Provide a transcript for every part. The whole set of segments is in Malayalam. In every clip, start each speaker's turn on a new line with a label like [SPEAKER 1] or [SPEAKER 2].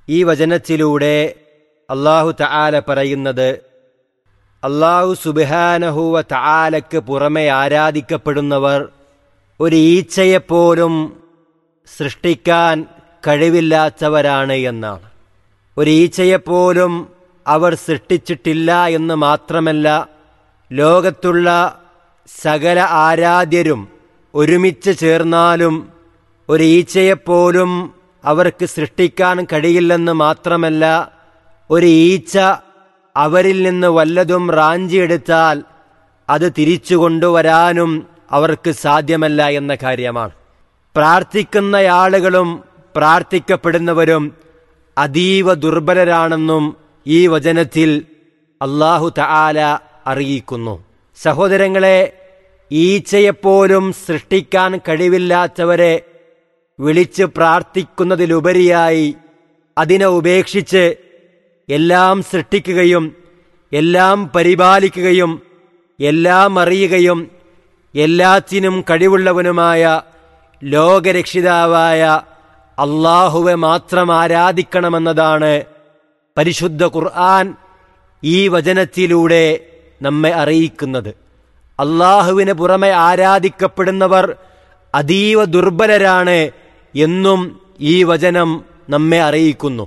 [SPEAKER 1] ഈ വചനത്തിലൂടെ അള്ളാഹു തആല പറയുന്നത് അള്ളാഹു സുബിഹാനഹുവ തആലക്ക് പുറമെ ആരാധിക്കപ്പെടുന്നവർ ഒരു ഈച്ചയെപ്പോലും സൃഷ്ടിക്കാൻ കഴിവില്ലാത്തവരാണ് എന്നാണ് ഒരു ഈച്ചയെപ്പോലും അവർ സൃഷ്ടിച്ചിട്ടില്ല എന്ന് മാത്രമല്ല ലോകത്തുള്ള സകല ആരാധ്യരും ഒരുമിച്ച് ചേർന്നാലും ഒരു ഈച്ചയെപ്പോലും അവർക്ക് സൃഷ്ടിക്കാൻ കഴിയില്ലെന്ന് മാത്രമല്ല ഒരു ഈച്ച അവരിൽ നിന്ന് വല്ലതും റാഞ്ചിയെടുത്താൽ അത് തിരിച്ചു കൊണ്ടുവരാനും അവർക്ക് സാധ്യമല്ല എന്ന കാര്യമാണ് പ്രാർത്ഥിക്കുന്ന ആളുകളും പ്രാർത്ഥിക്കപ്പെടുന്നവരും അതീവ ദുർബലരാണെന്നും ഈ വചനത്തിൽ അള്ളാഹു തആല അറിയിക്കുന്നു സഹോദരങ്ങളെ ഈച്ചയെപ്പോലും സൃഷ്ടിക്കാൻ കഴിവില്ലാത്തവരെ വിളിച്ച് പ്രാർത്ഥിക്കുന്നതിലുപരിയായി അതിനെ ഉപേക്ഷിച്ച് എല്ലാം സൃഷ്ടിക്കുകയും എല്ലാം പരിപാലിക്കുകയും എല്ലാം അറിയുകയും എല്ലാത്തിനും കഴിവുള്ളവനുമായ ലോകരക്ഷിതാവായ അള്ളാഹുവെ മാത്രം ആരാധിക്കണമെന്നതാണ് പരിശുദ്ധ ഖുർആൻ ഈ വചനത്തിലൂടെ നമ്മെ അറിയിക്കുന്നത് അള്ളാഹുവിന് പുറമെ ആരാധിക്കപ്പെടുന്നവർ അതീവ ദുർബലരാണ് എന്നും ഈ വചനം നമ്മെ അറിയിക്കുന്നു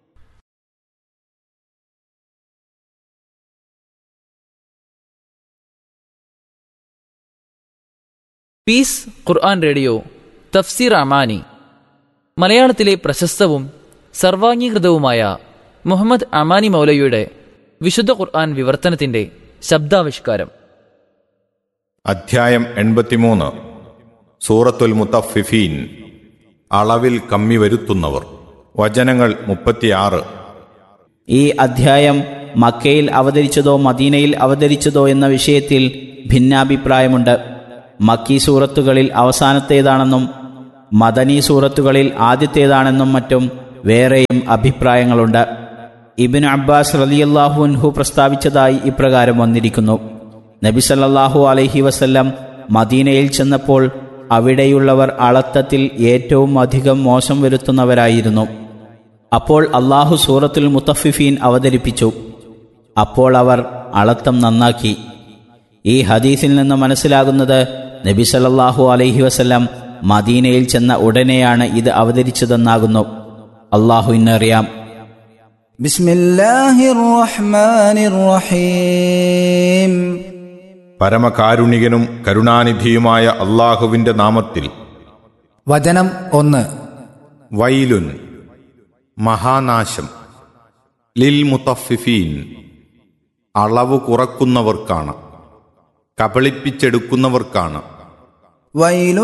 [SPEAKER 2] പീസ് ഖുർആൻ റേഡിയോ തഫ്സീർ അമാനി മലയാളത്തിലെ പ്രശസ്തവും സർവാംഗീകൃതവുമായ മുഹമ്മദ് അമാനി മൗലയുടെ വിശുദ്ധ ഖുർആൻ വിവർത്തനത്തിന്റെ ശബ്ദാവിഷ്കാരം
[SPEAKER 3] അധ്യായം എൺപത്തിമൂന്ന് സൂറത്തുൽ മുത്തഫിഫീൻ അളവിൽ കമ്മി വരുത്തുന്നവർ വചനങ്ങൾ മുപ്പത്തിയാറ്
[SPEAKER 4] ഈ അധ്യായം മക്കയിൽ അവതരിച്ചതോ മദീനയിൽ അവതരിച്ചതോ എന്ന വിഷയത്തിൽ ഭിന്നാഭിപ്രായമുണ്ട് മക്കി സൂറത്തുകളിൽ അവസാനത്തേതാണെന്നും മദനി സൂറത്തുകളിൽ ആദ്യത്തേതാണെന്നും മറ്റും വേറെയും അഭിപ്രായങ്ങളുണ്ട് ഇബിൻ അബ്ബാസ് റലിയല്ലാഹുൻഹു പ്രസ്താവിച്ചതായി ഇപ്രകാരം വന്നിരിക്കുന്നു നബി സല്ലല്ലാഹു അലൈഹി വസല്ലം മദീനയിൽ ചെന്നപ്പോൾ അവിടെയുള്ളവർ അളത്തത്തിൽ ഏറ്റവും അധികം മോശം വരുത്തുന്നവരായിരുന്നു അപ്പോൾ അള്ളാഹു സൂറത്തുൽ മുത്തഫിഫീൻ അവതരിപ്പിച്ചു അപ്പോൾ അവർ അളത്തം നന്നാക്കി ഈ ഹദീസിൽ നിന്ന് മനസ്സിലാകുന്നത് നബി സല്ലല്ലാഹു അലൈഹി വസല്ലം മദീനയിൽ ചെന്ന ഉടനെയാണ് ഇത് അവതരിച്ചതെന്നാകുന്നു അള്ളാഹു ഇന്നറിയാം
[SPEAKER 5] بسم الله الرحمن الرحيم
[SPEAKER 3] പരമകാരുണികനും കരുണാനിധിയുമായ അള്ളാഹുവിന്റെ നാമത്തിൽ
[SPEAKER 5] വചനം ഒന്ന്
[SPEAKER 3] വൈലുൻ മഹാനാശം ലിൽ മുത്തഫിഫീൻ അളവ് കുറക്കുന്നവർക്കാണ് കബളിപ്പിച്ചെടുക്കുന്നവർക്കാണ്
[SPEAKER 5] ويل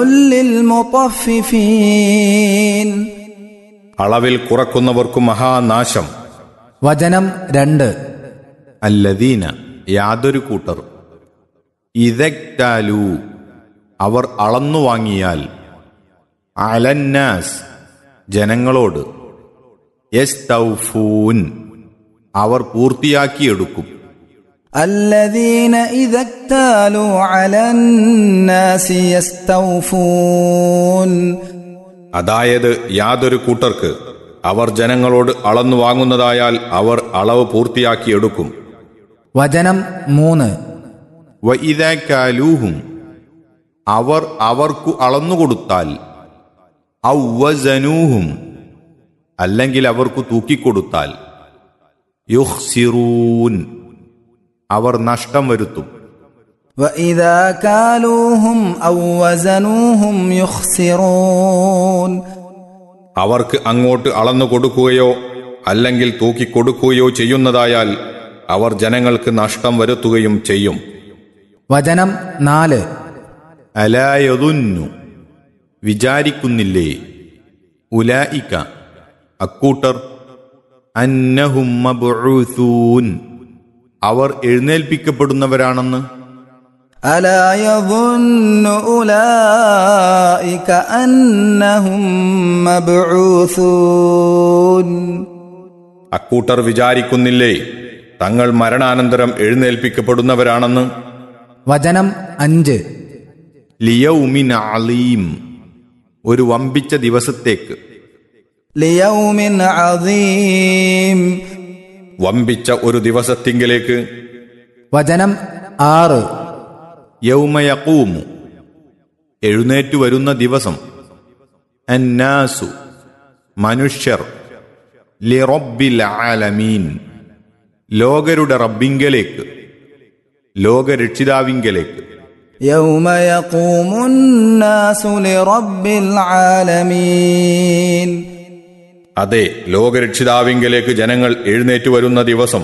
[SPEAKER 5] للمطففين
[SPEAKER 3] അളവിൽ കുറക്കുന്നവർക്കു മഹാനാശം
[SPEAKER 5] വചനം രണ്ട്
[SPEAKER 3] അല്ലദീന യാതൊരു കൂട്ടർ ഇതക്താലു അവർ അളന്നു വാങ്ങിയാൽ അലന്നാസ് ജനങ്ങളോട് യസ്തൗഫൂൻ അവർ പൂർത്തിയാക്കിയെടുക്കും
[SPEAKER 5] الذين إذا اكتالوا على الناس يستوفون
[SPEAKER 3] അതായത് യാതൊരു കൂട്ടർക്ക് അവർ ജനങ്ങളോട് അളന്നു വാങ്ങുന്നതായാൽ അവർ അളവ് പൂർത്തിയാക്കിയെടുക്കും
[SPEAKER 5] വചനം മൂന്ന്
[SPEAKER 3] വഇദാകാലൂഹും അവർ അവർക്കു അളന്നുകൊടുത്താൽ ഔവസനൂഹും അല്ലെങ്കിൽ അവർക്കു തൂക്കിക്കൊടുത്താൽ യുഹ്സിറൂൻ അവർ നഷ്ടം വരുത്തും
[SPEAKER 5] وإذا كالوهم أو وزنوهم يخسرون
[SPEAKER 3] അവർക്ക് അങ്ങോട്ട് അളന്നു കൊടുക്കുകയോ അല്ലെങ്കിൽ തൂക്കിക്കൊടുക്കുകയോ ചെയ്യുന്നതായാൽ അവർ ജനങ്ങൾക്ക് നഷ്ടം വരുത്തുകയും ചെയ്യും
[SPEAKER 5] വചനം നാല്
[SPEAKER 3] അലായതുന്നു വിചാരിക്കുന്നില്ലേ ഉലായിക്ക അക്കൂട്ടർ അന്നഹും മബ്ഊസൂൻ അവർ എഴുന്നേൽപ്പിക്കപ്പെടുന്നവരാണെന്ന്
[SPEAKER 5] ألا يظن أولئك أنهم مبعوثون
[SPEAKER 3] അക്കൂട്ടർ വിചാരിക്കുന്നില്ലേ തങ്ങൾ മരണാനന്തരം എഴുന്നേൽപ്പിക്കപ്പെടുന്നവരാണെന്ന്
[SPEAKER 5] വചനം അഞ്ച്
[SPEAKER 3] ലിയൗമിൻ അലീം ഒരു വമ്പിച്ച ദിവസത്തേക്ക്
[SPEAKER 5] ليوم عظيم
[SPEAKER 3] വമ്പിച്ച ഒരു ദിവസത്തിങ്കിലേക്ക്
[SPEAKER 5] വചനം ആറ്
[SPEAKER 3] യൗമയക്കൂമു എഴുന്നേറ്റു വരുന്ന ദിവസം അന്നാസു മനുഷ്യർ ലിറബ്ബിൽ ആലമീൻ ലോകരുടെ റബ്ബിങ്കലേക്ക് ലോകരക്ഷിതാവിങ്കലേക്ക്
[SPEAKER 5] يوم يقوم الناس لرب العالمين
[SPEAKER 3] അതെ ലോകരക്ഷിതാവിങ്കലേക്ക് ജനങ്ങൾ എഴുന്നേറ്റു വരുന്ന ദിവസം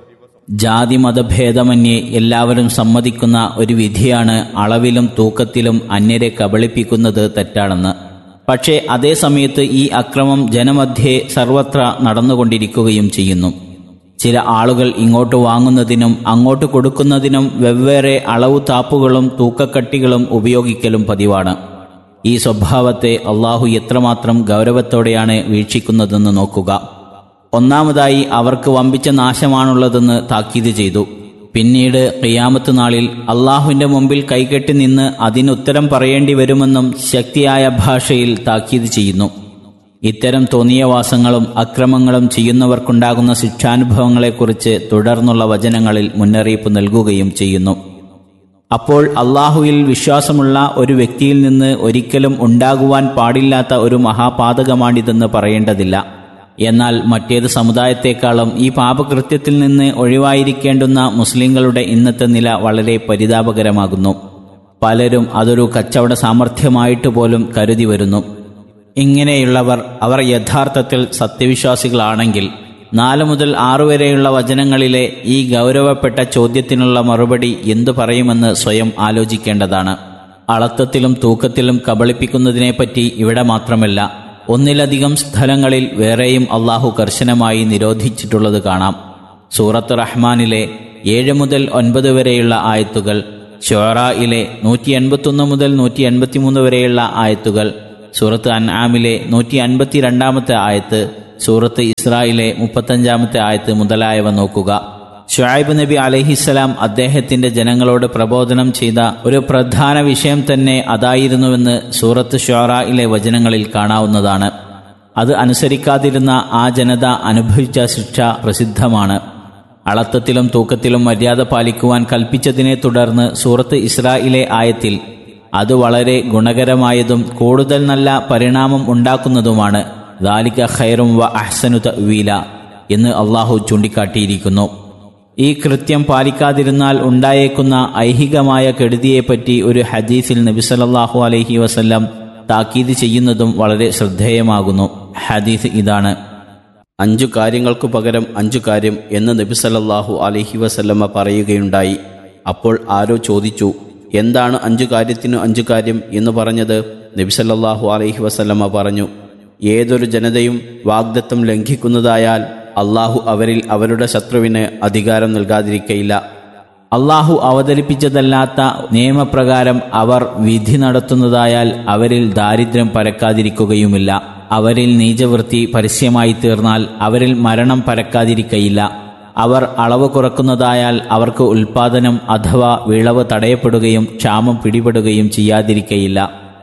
[SPEAKER 4] ജാതി മതഭേദമന്യേ എല്ലാവരും സമ്മതിക്കുന്ന ഒരു വിധിയാണ് അളവിലും തൂക്കത്തിലും അന്യരെ കബളിപ്പിക്കുന്നത് തെറ്റാണെന്ന് പക്ഷേ അതേ സമയത്ത് ഈ അക്രമം ജനമധ്യേ സർവത്ര നടന്നുകൊണ്ടിരിക്കുകയും ചെയ്യുന്നു ചില ആളുകൾ ഇങ്ങോട്ട് വാങ്ങുന്നതിനും അങ്ങോട്ട് കൊടുക്കുന്നതിനും വെവ്വേറെ അളവു താപ്പുകളും തൂക്കക്കട്ടികളും ഉപയോഗിക്കലും പതിവാണ് ഈ സ്വഭാവത്തെ അള്ളാഹു എത്രമാത്രം ഗൗരവത്തോടെയാണ് വീക്ഷിക്കുന്നതെന്ന് നോക്കുക ഒന്നാമതായി അവർക്ക് വമ്പിച്ച നാശമാണുള്ളതെന്ന് താക്കീത് ചെയ്തു പിന്നീട് ഖിയാമത്ത് നാളിൽ അള്ളാഹുവിന്റെ മുമ്പിൽ കൈകെട്ടി നിന്ന് അതിനുത്തരം പറയേണ്ടി വരുമെന്നും ശക്തിയായ ഭാഷയിൽ താക്കീത് ചെയ്യുന്നു ഇത്തരം തോന്നിയവാസങ്ങളും അക്രമങ്ങളും ചെയ്യുന്നവർക്കുണ്ടാകുന്ന ശിക്ഷാനുഭവങ്ങളെക്കുറിച്ച് തുടർന്നുള്ള വചനങ്ങളിൽ മുന്നറിയിപ്പ് നൽകുകയും ചെയ്യുന്നു അപ്പോൾ അള്ളാഹുവിൽ വിശ്വാസമുള്ള ഒരു വ്യക്തിയിൽ നിന്ന് ഒരിക്കലും ഉണ്ടാകുവാൻ പാടില്ലാത്ത ഒരു മഹാപാതകമാണിതെന്ന് പറയേണ്ടതില്ല എന്നാൽ മറ്റേത് സമുദായത്തെക്കാളും ഈ പാപകൃത്യത്തിൽ നിന്ന് ഒഴിവായിരിക്കേണ്ടുന്ന മുസ്ലിങ്ങളുടെ ഇന്നത്തെ നില വളരെ പരിതാപകരമാകുന്നു പലരും അതൊരു കച്ചവട സാമർഥ്യമായിട്ട് പോലും കരുതി വരുന്നു ഇങ്ങനെയുള്ളവർ അവർ യഥാർത്ഥത്തിൽ സത്യവിശ്വാസികളാണെങ്കിൽ നാല് മുതൽ ആറു വരെയുള്ള വചനങ്ങളിലെ ഈ ഗൗരവപ്പെട്ട ചോദ്യത്തിനുള്ള മറുപടി എന്തു പറയുമെന്ന് സ്വയം ആലോചിക്കേണ്ടതാണ് അളത്തത്തിലും തൂക്കത്തിലും കബളിപ്പിക്കുന്നതിനെപ്പറ്റി ഇവിടെ മാത്രമല്ല ഒന്നിലധികം സ്ഥലങ്ങളിൽ വേറെയും അള്ളാഹു കർശനമായി നിരോധിച്ചിട്ടുള്ളത് കാണാം സൂറത്ത് റഹ്മാനിലെ ഏഴ് മുതൽ ഒൻപത് വരെയുള്ള ആയത്തുകൾ ഷോറയിലെ നൂറ്റി എൺപത്തൊന്ന് മുതൽ നൂറ്റി എൺപത്തിമൂന്ന് വരെയുള്ള ആയത്തുകൾ സൂറത്ത് അൻആമിലെ നൂറ്റി അൻപത്തി രണ്ടാമത്തെ ആയത്ത് സൂറത്ത് ഇസ്രായിലെ മുപ്പത്തഞ്ചാമത്തെ ആയത്ത് മുതലായവ നോക്കുക ഷുഐബ് നബി അലഹിസ്സലാം അദ്ദേഹത്തിന്റെ ജനങ്ങളോട് പ്രബോധനം ചെയ്ത ഒരു പ്രധാന വിഷയം തന്നെ അതായിരുന്നുവെന്ന് സൂറത്ത് ഷുറായിലെ വചനങ്ങളിൽ കാണാവുന്നതാണ് അത് അനുസരിക്കാതിരുന്ന ആ ജനത അനുഭവിച്ച ശിക്ഷ പ്രസിദ്ധമാണ് അളത്തത്തിലും തൂക്കത്തിലും മര്യാദ പാലിക്കുവാൻ കൽപ്പിച്ചതിനെ തുടർന്ന് സൂറത്ത് ഇസ്രായിലെ ആയത്തിൽ അത് വളരെ ഗുണകരമായതും കൂടുതൽ നല്ല പരിണാമം ഉണ്ടാക്കുന്നതുമാണ് ദാലിക ഖൈറും വ അഹ്സനു തവീല എന്ന് അള്ളാഹു ചൂണ്ടിക്കാട്ടിയിരിക്കുന്നു ഈ കൃത്യം പാലിക്കാതിരുന്നാൽ ഉണ്ടായേക്കുന്ന ഐഹികമായ കെടുതിയെപ്പറ്റി ഒരു ഹദീസിൽ നബി സല്ലല്ലാഹു അലൈഹി വസല്ലം താക്കീത് ചെയ്യുന്നതും വളരെ ശ്രദ്ധേയമാകുന്നു ഹദീസ് ഇതാണ് അഞ്ചു കാര്യങ്ങൾക്കു പകരം അഞ്ചു കാര്യം എന്ന് നബി സല്ലല്ലാഹു അലൈഹി വസല്ലമ്മ പറയുകയുണ്ടായി അപ്പോൾ ആരോ ചോദിച്ചു എന്താണ് അഞ്ചു കാര്യത്തിനു അഞ്ചു കാര്യം എന്ന് പറഞ്ഞത് നബി സല്ലല്ലാഹു അലൈഹി വസല്ലമ്മ പറഞ്ഞു ഏതൊരു ജനതയും വാഗ്ദത്തം ലംഘിക്കുന്നതായാൽ അള്ളാഹു അവരിൽ അവരുടെ ശത്രുവിന് അധികാരം നൽകാതിരിക്കയില്ല അള്ളാഹു അവതരിപ്പിച്ചതല്ലാത്ത നിയമപ്രകാരം അവർ വിധി നടത്തുന്നതായാൽ അവരിൽ ദാരിദ്ര്യം പരക്കാതിരിക്കുകയുമില്ല അവരിൽ നീചവൃത്തി പരസ്യമായി തീർന്നാൽ അവരിൽ മരണം പരക്കാതിരിക്കയില്ല അവർ അളവ് കുറക്കുന്നതായാൽ അവർക്ക് ഉൽപാദനം അഥവാ വിളവ് തടയപ്പെടുകയും ക്ഷാമം പിടിപെടുകയും ചെയ്യാതിരിക്കയില്ല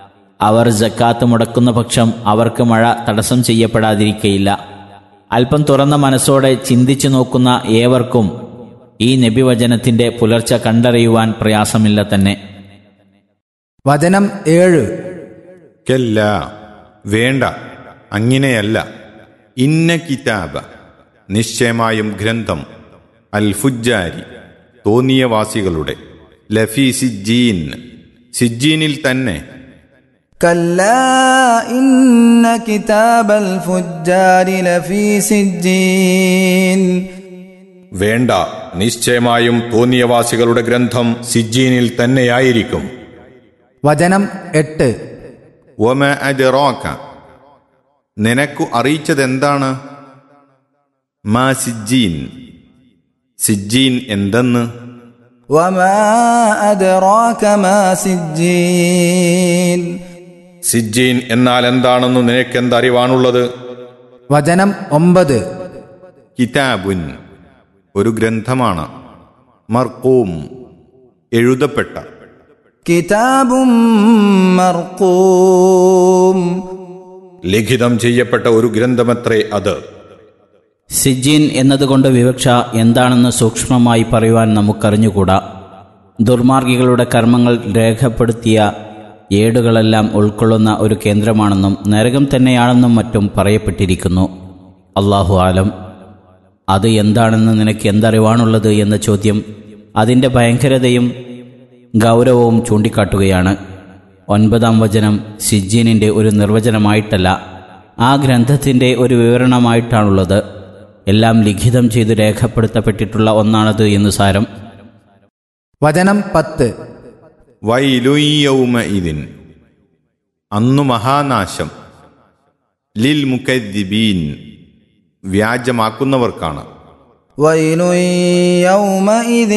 [SPEAKER 4] അവർ ജക്കാത്ത് മുടക്കുന്ന പക്ഷം അവർക്ക് മഴ തടസ്സം ചെയ്യപ്പെടാതിരിക്കയില്ല അല്പം തുറന്ന മനസ്സോടെ ചിന്തിച്ചു നോക്കുന്ന ഏവർക്കും ഈ നബിവചനത്തിന്റെ പുലർച്ച കണ്ടറിയുവാൻ പ്രയാസമില്ല തന്നെ
[SPEAKER 5] വചനം ഏഴ്
[SPEAKER 3] കല്ല വേണ്ട അങ്ങനെയല്ല ഇന്ന കിതാബ നിശ്ചയമായും ഗ്രന്ഥം അൽ ഫുജാരി തോന്നിയവാസികളുടെ ലഫി സിജീൻ സിജീനിൽ തന്നെ
[SPEAKER 5] كلا إن كتاب الفجار لفي سجين
[SPEAKER 3] വേണ്ട നിശ്ചയമായും തോന്നിയവാസികളുടെ ഗ്രന്ഥം സിജീനിൽ തന്നെയായിരിക്കും
[SPEAKER 5] വചനം എട്ട്
[SPEAKER 3] ഒമ അജറോക്ക നിനക്കു അറിയിച്ചതെന്താണ് മാ സിജീൻ സിജീൻ എന്തെന്ന്
[SPEAKER 5] وما أدراك ما سجين
[SPEAKER 3] സിജീൻ എന്നാൽ എന്താണെന്ന് നിനക്കെന്തറിവാണുള്ളത്
[SPEAKER 5] വചനം ഒമ്പത്
[SPEAKER 3] കിതാബുൻ ഒരു ഗ്രന്ഥമാണ് മർക്കൂം എഴുതപ്പെട്ട
[SPEAKER 5] كتاب مرقوم
[SPEAKER 3] ലിഖിതം ചെയ്യപ്പെട്ട ഒരു ഗ്രന്ഥമത്രേ അത്
[SPEAKER 4] സിജീൻ എന്നതുകൊണ്ട് വിവക്ഷ എന്താണെന്ന് സൂക്ഷ്മമായി പറയുവാൻ നമുക്കറിഞ്ഞുകൂടാ ദുർമാർഗികളുടെ കർമ്മങ്ങൾ രേഖപ്പെടുത്തിയ ഏടുകളെല്ലാം ഉൾക്കൊള്ളുന്ന ഒരു കേന്ദ്രമാണെന്നും നരകം തന്നെയാണെന്നും മറ്റും പറയപ്പെട്ടിരിക്കുന്നു അള്ളാഹു ആലം അത് എന്താണെന്ന് നിനക്ക് എന്തറിവാണുള്ളത് എന്ന ചോദ്യം അതിൻ്റെ ഭയങ്കരതയും ഗൗരവവും ചൂണ്ടിക്കാട്ടുകയാണ് ഒൻപതാം വചനം സിജീനിൻ്റെ ഒരു നിർവചനമായിട്ടല്ല ആ ഗ്രന്ഥത്തിൻ്റെ ഒരു വിവരണമായിട്ടാണുള്ളത് എല്ലാം ലിഖിതം ചെയ്ത് രേഖപ്പെടുത്തപ്പെട്ടിട്ടുള്ള ഒന്നാണത് എന്ന് സാരം
[SPEAKER 5] വചനം പത്ത്
[SPEAKER 3] വൈലുയ്യൗമ ഇതിൻ അന്നു മഹാനാശം ലിൽ മുക്കദ്ദിബീൻ വ്യാജമാക്കുന്നവർക്കാണ്
[SPEAKER 5] ويل يومئذ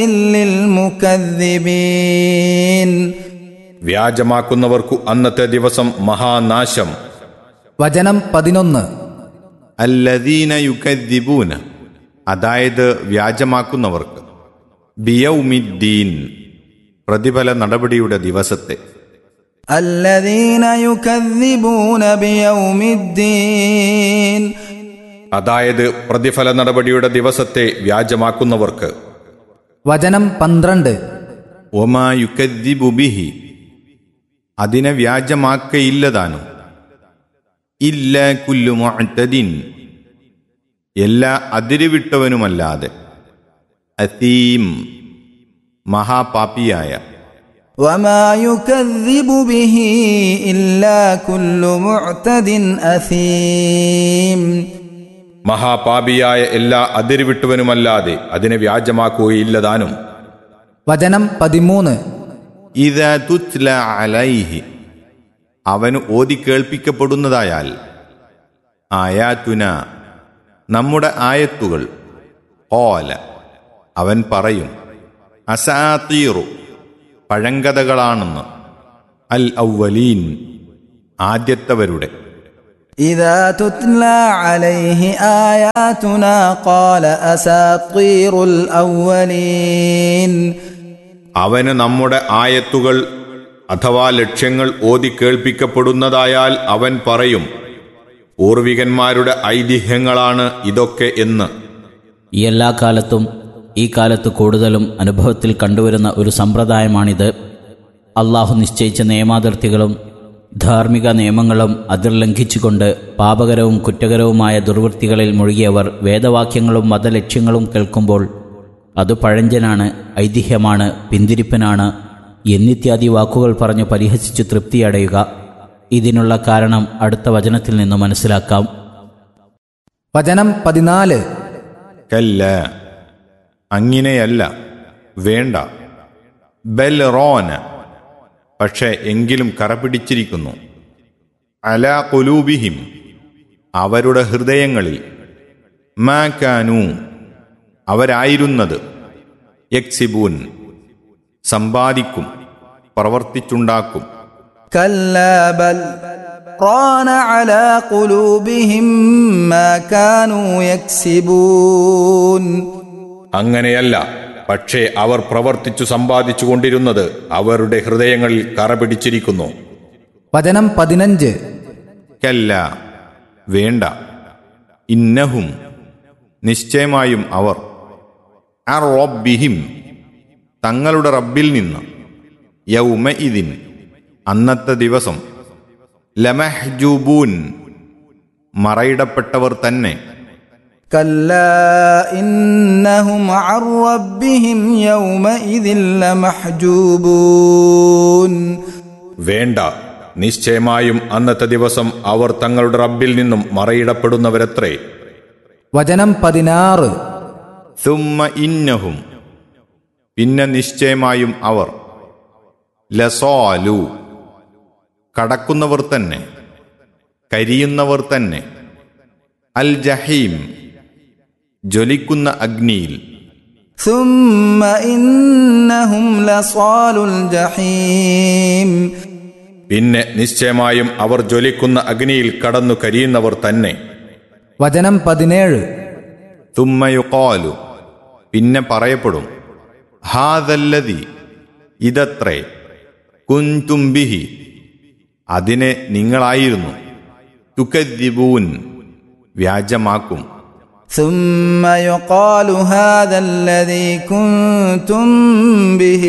[SPEAKER 5] للمكذبين
[SPEAKER 3] വ്യാജമാക്കുന്നവർക്കു അന്നത്തെ ദിവസം മഹാനാശം
[SPEAKER 5] വചനം പതിനൊന്ന്
[SPEAKER 3] അല്ലദീന യുക്കദ്ദിബൂന അതായത് വ്യാജമാക്കുന്നവർക്ക് ബിയൗമിദ്ദീൻ പ്രതിഫല നടപടിയുടെ ദിവസത്തെ
[SPEAKER 5] الذين يكذبون بيوم الدين
[SPEAKER 3] അതായത് പ്രതിഫല നടപടിയുടെ ദിവസത്തെ വ്യാജമാക്കുന്നവർക്ക്
[SPEAKER 5] വചനം പന്ത്രണ്ട്
[SPEAKER 3] ഒമാ യുക്കദ്ദിബു ബിഹി അതിനെ വ്യാജമാക്കയില്ലതാനും ഇല്ല കുല്ലു മുഅ്തദിൻ എല്ലാ അതിരുവിട്ടവനുമല്ലാതെ അത്തീം മഹാപാപിയായ
[SPEAKER 5] وما يكذب به إلا كل معتد أثيم
[SPEAKER 3] മഹാപാപിയായ എല്ലാ അതിരുവിട്ടവനുമല്ലാതെ അതിനെ വ്യാജമാക്കുകയില്ലതാനും
[SPEAKER 5] വചനം പതിമൂന്ന്
[SPEAKER 3] ഇത തുത്ല അലൈഹി അവന് ഓതി കേൾപ്പിക്കപ്പെടുന്നതായാൽ ആയാത്തുന നമ്മുടെ ആയത്തുകൾ ഓല അവൻ പറയും അസാത്തീറു പഴങ്കഥകളാണെന്ന് അൽ ഔവലീൻ ആദ്യത്തവരുടെ
[SPEAKER 5] إذا تتلى عليه آياتنا قال أساطير الأولين
[SPEAKER 3] അവന് നമ്മുടെ ആയത്തുകൾ അഥവാ ലക്ഷ്യങ്ങൾ ഓതി കേൾപ്പിക്കപ്പെടുന്നതായാൽ അവൻ പറയും പൂർവികന്മാരുടെ ഐതിഹ്യങ്ങളാണ് ഇതൊക്കെ എന്ന്
[SPEAKER 4] ഈ എല്ലാ കാലത്തും ഈ കാലത്ത് കൂടുതലും അനുഭവത്തിൽ കണ്ടുവരുന്ന ഒരു സമ്പ്രദായമാണിത് അള്ളാഹു നിശ്ചയിച്ച നിയമാതിർത്തികളും ധാർമ്മിക നിയമങ്ങളും അതിർ ലംഘിച്ചുകൊണ്ട് പാപകരവും കുറ്റകരവുമായ ദുർവൃത്തികളിൽ മുഴുകിയവർ വേദവാക്യങ്ങളും മതലക്ഷ്യങ്ങളും കേൾക്കുമ്പോൾ അത് പഴഞ്ചനാണ് ഐതിഹ്യമാണ് പിന്തിരിപ്പനാണ് എന്നിത്യാദി വാക്കുകൾ പറഞ്ഞു പരിഹസിച്ചു തൃപ്തിയടയുക ഇതിനുള്ള കാരണം അടുത്ത വചനത്തിൽ നിന്ന് മനസ്സിലാക്കാം
[SPEAKER 5] വചനം പതിനാല്
[SPEAKER 3] കല്ല അങ്ങനെയല്ല വേണ്ട ബൽ റോന പക്ഷെ എങ്കിലും കറപിടിച്ചിരിക്കുന്നു അല കൊലൂബിഹിം അവരുടെ ഹൃദയങ്ങളിൽ മാക്കാനു അവരായിരുന്നത് യക്സിബൂൻ സമ്പാദിക്കും പ്രവർത്തിച്ചുണ്ടാക്കും
[SPEAKER 5] كلا بل ران على قلوبهم ما كانوا يكسبون
[SPEAKER 3] അങ്ങനെയല്ല പക്ഷേ അവർ പ്രവർത്തിച്ചു സമ്പാദിച്ചു കൊണ്ടിരുന്നത് അവരുടെ ഹൃദയങ്ങളിൽ കറപിടിച്ചിരിക്കുന്നു
[SPEAKER 5] വചനം പതിനഞ്ച്
[SPEAKER 3] കല്ല വേണ്ട ഇന്നഹും നിശ്ചയമായും അവർ അർ റബ്ബിഹിം തങ്ങളുടെ റബ്ബിൽ നിന്ന് യൗമ ഇതിൻ അന്നത്തെ ദിവസം ലമഹ്ജൂബൂൻ മറയിടപ്പെട്ടവർ തന്നെ
[SPEAKER 5] كلا إنهم عن ربهم يومئذ لمحجوبون
[SPEAKER 3] വേണ്ട നിശ്ചയമായും അന്നത്തെ ദിവസം അവർ തങ്ങളുടെ റബ്ബിൽ നിന്നും മറയിടപ്പെടുന്നവരത്രേ
[SPEAKER 5] വചനം പതിനാറ്
[SPEAKER 3] സുമ്മ ഇന്നഹും പിന്നെ നിശ്ചയമായും അവർ ലസോലു കടക്കുന്നവർ തന്നെ കരിയുന്നവർ തന്നെ അൽ ജഹീം ജ്വലിക്കുന്ന അഗ്നിയിൽ
[SPEAKER 5] ثم إنهم لصال الجحيم
[SPEAKER 3] പിന്നെ നിശ്ചയമായും അവർ ജ്വലിക്കുന്ന അഗ്നിയിൽ കടന്നു കരിയുന്നവർ തന്നെ
[SPEAKER 5] വചനം പതിനേഴ്
[SPEAKER 3] തുമ്മയുക്കോലു പിന്നെ പറയപ്പെടും ഹാദല്ലതി ഇതത്രേ കുൻതുംബിഹി അതിനെ നിങ്ങളായിരുന്നു തുക്കദ്ദിബൂൻ വ്യാജമാക്കും
[SPEAKER 5] ثم يقال هذا الذي كنتم به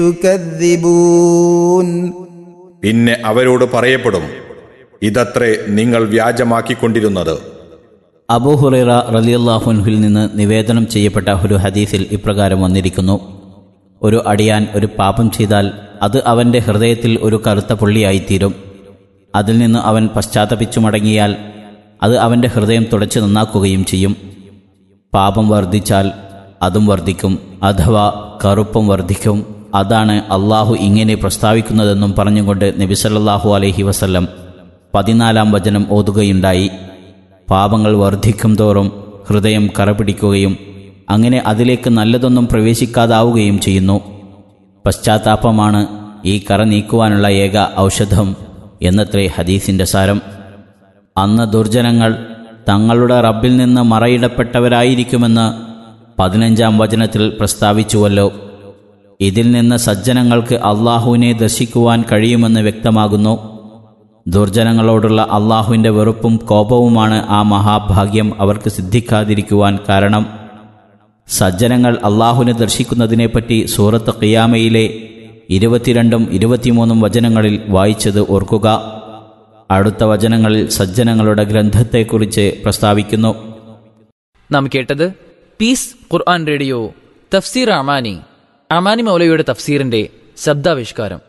[SPEAKER 5] تكذبون
[SPEAKER 3] പിന്നെ അവരോട് പറയപ്പെടും ഇതത്രേ നിങ്ങൾ വ്യാജമാക്കിക്കൊണ്ടിരുന്നത്
[SPEAKER 4] അബൂഹുറൈറ റലിയല്ലാഹുൻഹിൽ നിന്ന് നിവേദനം ചെയ്യപ്പെട്ട ഒരു ഹദീസിൽ ഇപ്രകാരം വന്നിരിക്കുന്നു ഒരു അടിയാൻ ഒരു പാപം ചെയ്താൽ അത് അവൻ്റെ ഹൃദയത്തിൽ ഒരു കറുത്ത പുള്ളിയായിത്തീരും അതിൽ നിന്ന് അവൻ പശ്ചാത്തപിച്ചു മടങ്ങിയാൽ അത് അവൻ്റെ ഹൃദയം തുടച്ചു നന്നാക്കുകയും ചെയ്യും പാപം വർദ്ധിച്ചാൽ അതും വർദ്ധിക്കും അഥവാ കറുപ്പും വർദ്ധിക്കും അതാണ് അള്ളാഹു ഇങ്ങനെ പ്രസ്താവിക്കുന്നതെന്നും പറഞ്ഞുകൊണ്ട് നബിസല്ലാഹു അലൈഹി വസല്ലം പതിനാലാം വചനം ഓതുകയുണ്ടായി പാപങ്ങൾ വർദ്ധിക്കും തോറും ഹൃദയം കറപിടിക്കുകയും അങ്ങനെ അതിലേക്ക് നല്ലതൊന്നും പ്രവേശിക്കാതാവുകയും ചെയ്യുന്നു പശ്ചാത്താപമാണ് ഈ കറ നീക്കുവാനുള്ള ഏക ഔഷധം എന്നത്രേ ഹദീസിൻ്റെ സാരം അന്ന് ദുർജനങ്ങൾ തങ്ങളുടെ റബ്ബിൽ നിന്ന് മറയിടപ്പെട്ടവരായിരിക്കുമെന്ന് പതിനഞ്ചാം വചനത്തിൽ പ്രസ്താവിച്ചുവല്ലോ ഇതിൽ നിന്ന് സജ്ജനങ്ങൾക്ക് അള്ളാഹുവിനെ ദർശിക്കുവാൻ കഴിയുമെന്ന് വ്യക്തമാകുന്നു ദുർജനങ്ങളോടുള്ള അള്ളാഹുവിൻ്റെ വെറുപ്പും കോപവുമാണ് ആ മഹാഭാഗ്യം അവർക്ക് സിദ്ധിക്കാതിരിക്കുവാൻ കാരണം സജ്ജനങ്ങൾ അള്ളാഹുവിനെ ദർശിക്കുന്നതിനെപ്പറ്റി സൂറത്ത് ഖിയാമയിലെ ഇരുപത്തിരണ്ടും ഇരുപത്തിമൂന്നും വചനങ്ങളിൽ വായിച്ചത് ഓർക്കുക അടുത്ത വചനങ്ങളിൽ സജ്ജനങ്ങളുടെ ഗ്രന്ഥത്തെക്കുറിച്ച് പ്രസ്താവിക്കുന്നു
[SPEAKER 2] നാം കേട്ടത് പീസ് ഖുർആൻ റേഡിയോ തഫ്സീർ അമാനി അമാനി മൗലയുടെ തഫ്സീറിന്റെ ശബ്ദാവിഷ്കാരം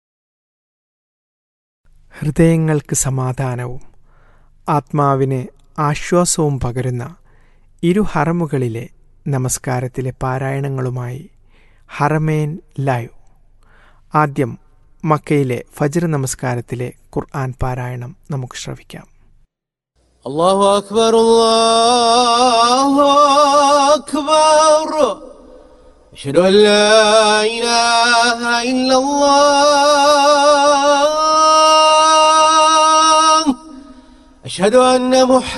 [SPEAKER 6] ഹൃദയങ്ങൾക്ക് സമാധാനവും ആത്മാവിന് ആശ്വാസവും പകരുന്ന ഇരു ഹറമുകളിലെ നമസ്കാരത്തിലെ പാരായണങ്ങളുമായി ഹറമേൻ ലൈവ് ആദ്യം മക്കയിലെ ഫജ്ർ നമസ്കാരത്തിലെ ഖുർആൻ പാരായണം നമുക്ക് ശ്രവിക്കാം
[SPEAKER 7] الله أكبر الله أكبر أشهد أن لا إله إلا الله أشهد أن محمد